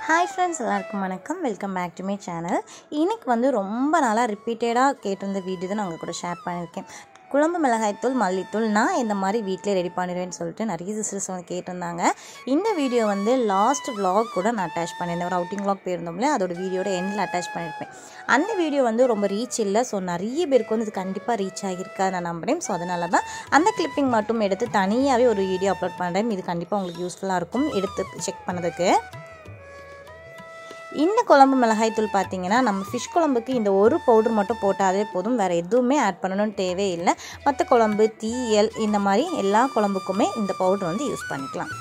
hi friends எல்லாருக்கும் வணக்கம் welcome back to my channel இன்னைக்கு வந்து ரொம்ப நாளாக ரிப்பீட்டடாக கேட்டிருந்த வீடியோ தான் நான் உங்கள் கூட ஷேர் பண்ணியிருக்கேன் குழம்பு மிளகாய்த்தூள் மல்லித்தூள் நான் இந்த மாதிரி வீட்டிலே ரெடி பண்ணிடுவேன்னு சொல்லிட்டு நிறைய சிஸ்டர்ஸ் வந்து கேட்டிருந்தாங்க இந்த வீடியோ வந்து லாஸ்ட் vlog கூட நான் அட்டாச் பண்ணியிருந்தேன் ஒரு அவுட்டிங் vlog போயிருந்தோம்ல அதோட வீடியோட எண்டில் அட்டாச் பண்ணியிருப்பேன் அந்த வீடியோ வந்து ரொம்ப ரீச் இல்லை ஸோ நிறைய பேருக்கு வந்து இது கண்டிப்பாக ரீச் ஆகியிருக்கா நான் நம்புறேன் ஸோ அதனால தான் அந்த கிளிப்பிங் மட்டும் எடுத்து தனியாகவே ஒரு வீடியோ அப்லோட் பண்ணுறேன் இது கண்டிப்பாக உங்களுக்கு யூஸ்ஃபுல்லாக இருக்கும் எடுத்து செக் பண்ணதுக்கு இந்த குழம்பு மிளகாய்த்தூள் பார்த்தீங்கன்னா நம்ம ஃபிஷ் குழம்புக்கு இந்த ஒரு பவுடர் மட்டும் போட்டாலே போதும் வேறு எதுவுமே ஆட் பண்ணணும்னு தேவையில்லை மற்ற குழம்பு தீயல் இந்த மாதிரி எல்லா குழம்புக்குமே இந்த பவுடர் வந்து யூஸ் பண்ணிக்கலாம்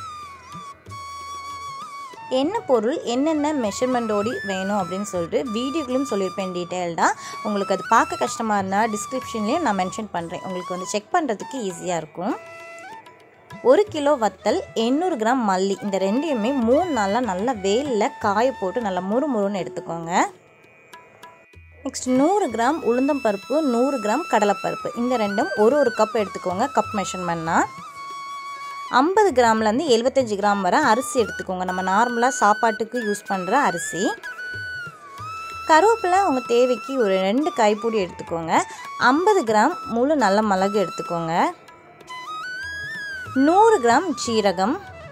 என்ன பொருள் என்னென்ன மெஷர்மெண்ட்டோடி வேணும் அப்படின்னு சொல்லிட்டு வீடியோக்குள்ளேயும் சொல்லியிருப்பேன் டீட்டெயில்டாக உங்களுக்கு அது பார்க்க கஷ்டமாக இருந்தால் டிஸ்கிரிப்ஷன்லேயும் நான் மென்ஷன் பண்ணுறேன் உங்களுக்கு வந்து செக் பண்ணுறதுக்கு ஈஸியாக இருக்கும் ஒரு கிலோ வத்தல் எண்ணூறு கிராம் மல்லி இந்த ரெண்டையுமே மூணு நாளாக நல்லா வெயிலில் காய போட்டு நல்லா முறு முறுன்னு எடுத்துக்கோங்க நெக்ஸ்ட் நூறு கிராம் உளுந்தம் பருப்பு நூறு கிராம் கடலைப்பருப்பு இந்த ரெண்டும் ஒரு ஒரு கப் எடுத்துக்கோங்க கப் மெஷர்மெண்ட்னா ஐம்பது கிராம்லேருந்து எழுபத்தஞ்சி கிராம் வரை அரிசி எடுத்துக்கோங்க நம்ம நார்மலாக சாப்பாட்டுக்கு யூஸ் பண்ணுற அரிசி கருவேப்பிலை உங்கள் தேவைக்கு ஒரு ரெண்டு கைப்பொடி எடுத்துக்கோங்க ஐம்பது கிராம் முழு நல்ல மிளகு எடுத்துக்கோங்க நூறு கிராம் சீரகம்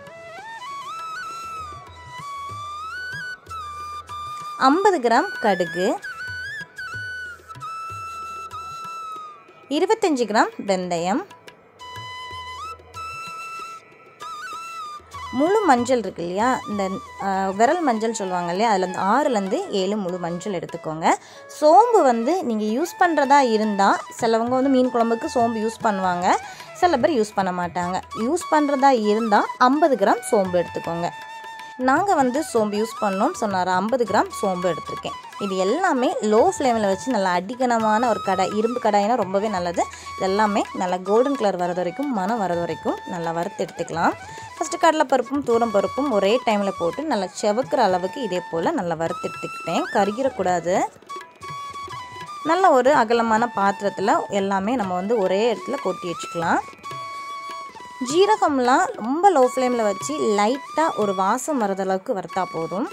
ஐம்பது கிராம் கடுகு இருபத்தஞ்சி கிராம் வெந்தயம் முழு மஞ்சள் இருக்கு இல்லையா இந்த அஹ், விரல் மஞ்சள் சொல்லுவாங்க இல்லையா அதில் வந்து ஆறுலேருந்து ஏழு முழு மஞ்சள் எடுத்துக்கோங்க சோம்பு வந்து நீங்கள் யூஸ் பண்ணுறதா இருந்தால் சிலவங்க வந்து மீன் குழம்புக்கு சோம்பு யூஸ் பண்ணுவாங்க சில பேர் யூஸ் பண்ண மாட்டாங்க யூஸ் பண்ணுறதா இருந்தால் ஐம்பது கிராம் சோம்பு எடுத்துக்கோங்க நாங்கள் வந்து சோம்பு யூஸ் பண்ணோம் ஸோ நான் ஐம்பது கிராம் சோம்பு எடுத்திருக்கேன் இது எல்லாமே லோ ஃப்ளேமில் வச்சு நல்லா அடிக்கணமான ஒரு கடாய் இரும்பு கடாய்னா ரொம்பவே நல்லது இது எல்லாமே நல்லா கோல்டன் கலர் வரது வரைக்கும் மனம் வரது வரைக்கும் நல்லா வறுத்து எடுத்துக்கலாம் ஃபஸ்ட்டு கடலைப்பருப்பும் தூரம் பருப்பும் ஒரே டைமில் போட்டு நல்லா செவக்கிற அளவுக்கு இதே போல் நல்லா வறுத்து எடுத்துக்கிட்டேன் கருகிடக்கூடாது நல்ல ஒரு அகலமான பாத்திரத்தில் எல்லாமே நம்ம வந்து ஒரே இடத்துல கொட்டி வச்சுக்கலாம் ஜீரகம்லாம் ரொம்ப லோ ஃப்ளேமில் வச்சு லைட்டாக ஒரு வாசம் வரது அளவுக்கு வறுத்தா போதும்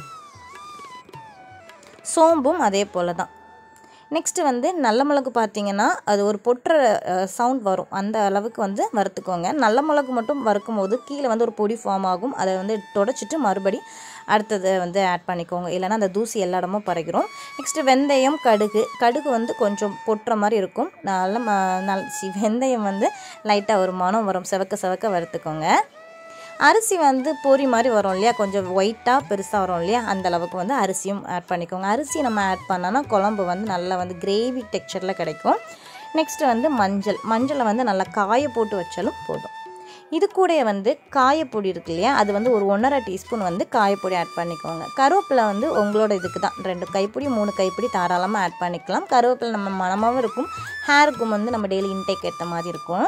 சோம்பும் அதே போல் தான் நெக்ஸ்ட்டு வந்து நல்ல மிளகு பார்த்தீங்கன்னா அது ஒரு பொட்டுற சவுண்ட் வரும் அந்த அளவுக்கு வந்து வறுத்துக்கோங்க நல்ல மிளகு மட்டும் வறுக்கும் போது கீழே வந்து ஒரு பொடி ஃபார்ம் ஆகும் அதை வந்து தொடச்சிட்டு மறுபடி அடுத்தது வந்து ஆட் பண்ணிக்கோங்க இல்லைன்னா அந்த தூசி எல்லா இடமும் பறக்கிறோம் நெக்ஸ்ட்டு வெந்தயம் கடுகு கடுகு வந்து கொஞ்சம் பொட்டுற மாதிரி இருக்கும் நல்ல ம நல் சி வெந்தயம் வந்து லைட்டாக ஒரு மனம் வரும் செவக்க செவக்க வறுத்துக்கோங்க அரிசி வந்து பொரி மாதிரி வரும் இல்லையா கொஞ்சம் ஒயிட்டாக பெருசாக வரும் இல்லையா அந்த அளவுக்கு வந்து அரிசியும் ஆட் பண்ணிக்கோங்க அரிசி நம்ம ஆட் பண்ணோன்னா குழம்பு வந்து நல்லா வந்து கிரேவி டெக்ஸ்சரில் கிடைக்கும் நெக்ஸ்ட்டு வந்து மஞ்சள் மஞ்சளை வந்து நல்லா காய போட்டு வச்சாலும் போதும் இது கூட வந்து காயப்பொடி இருக்கு இல்லையா அது வந்து ஒரு ஒன்றரை டீஸ்பூன் வந்து காயப்பொடி ஆட் பண்ணிக்கோங்க கருவேப்பிலை வந்து உங்களோட இதுக்கு தான் ரெண்டு கைப்பிடி மூணு கைப்பிடி தாராளமாக ஆட் பண்ணிக்கலாம் கருவேப்பிலை நம்ம மனமாகவும் இருக்கும் ஹேருக்கும் வந்து நம்ம டெய்லி இன்டேக் ஏற்ற மாதிரி இருக்கும்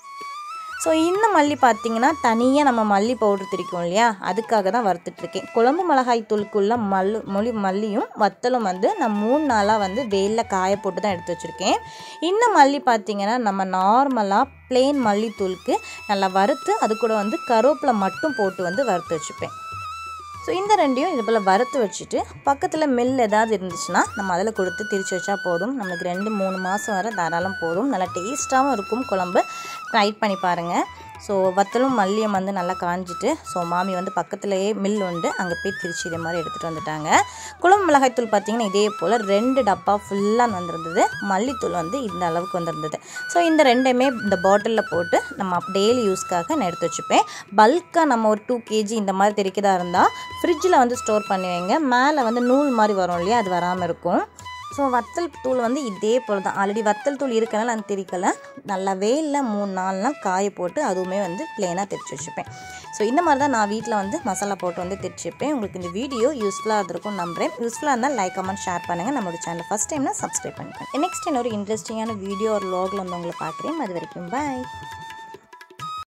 ஸோ இந்த மல்லி பார்த்தீங்கன்னா தனியாக நம்ம மல்லி பவுடர் திரிக்கும் இல்லையா அதுக்காக தான் வறுத்துட்ருக்கேன் குழம்பு மிளகாய் தூளுக்குள்ள மல்லு மொழி மல்லியும் வத்தலும் வந்து நான் மூணு நாளாக வந்து வெயிலில் காய போட்டு தான் எடுத்து வச்சுருக்கேன் இந்த மல்லி பார்த்தீங்கன்னா நம்ம நார்மலாக plain மல்லித்தூளுக்கு நல்லா வறுத்து அது கூட வந்து கருவேப்பிலை மட்டும் போட்டு வந்து வறுத்து வச்சுப்பேன் ஸோ இந்த ரெண்டையும் இது போல் வறுத்து வச்சுட்டு பக்கத்தில் மில் ஏதாவது இருந்துச்சுன்னா நம்ம அதில் கொடுத்து திரிச்சு வச்சா போதும் நம்மளுக்கு ரெண்டு மூணு மாதம் வரை தாராளம் போதும் நல்லா டேஸ்ட்டாகவும் இருக்கும் குழம்பு ட்ரை பண்ணி பாருங்கள் ஸோ வத்தலும் மல்லியும் வந்து நல்லா காஞ்சிட்டு ஸோ மாமி வந்து பக்கத்துலேயே மில் உண்டு அங்கே போய் திருச்சி இதே மாதிரி எடுத்துகிட்டு வந்துட்டாங்க குழம்பு மிளகாய்த்தூள் பார்த்தீங்கன்னா இதே போல் ரெண்டு டப்பா ஃபுல்லாக வந்திருந்தது மல்லித்தூள் வந்து இந்த அளவுக்கு வந்திருந்தது ஸோ இந்த ரெண்டையுமே இந்த பாட்டிலில் போட்டு நம்ம டெய்லி யூஸ்க்காக நான் எடுத்து வச்சுப்பேன் பல்காக நம்ம ஒரு டூ கேஜி இந்த மாதிரி தெரிக்கிறதா இருந்தால் ஃப்ரிட்ஜில் வந்து ஸ்டோர் பண்ணி வைங்க மேலே வந்து நூல் மாதிரி வரும் இல்லையா அது வராமல் இருக்கும் ஸோ வத்தல் தூள் வந்து இதே போல் தான் ஆல்ரெடி வத்தல் தூள் இருக்கனால நான் திரிக்கலை நல்லா வெயிலில் மூணு நாள்லாம் காய போட்டு அதுவுமே வந்து ப்ளெயினாக திரிச்சு வச்சுப்பேன் ஸோ இந்த மாதிரி தான் நான் வீட்டில் வந்து மசாலா போட்டு வந்து திரிச்சுப்பேன் உங்களுக்கு இந்த வீடியோ யூஸ்ஃபுல்லாக இருந்திருக்கும் நம்புறேன் யூஸ்ஃபுல்லாக இருந்தால் லைக் கமெண்ட் ஷேர் பண்ணுங்கள் நம்மளோட சேனல் ஃபஸ்ட் டைம்னா சப்ஸ்கிரைப் பண்ணிப்பேன் நெக்ஸ்ட் இன்னொரு இன்ட்ரெஸ்டிங்கான வீடியோ ஒரு லாகில் வந்து உங்களை பார்க்குறேன் அது வரைக்கும் பாய்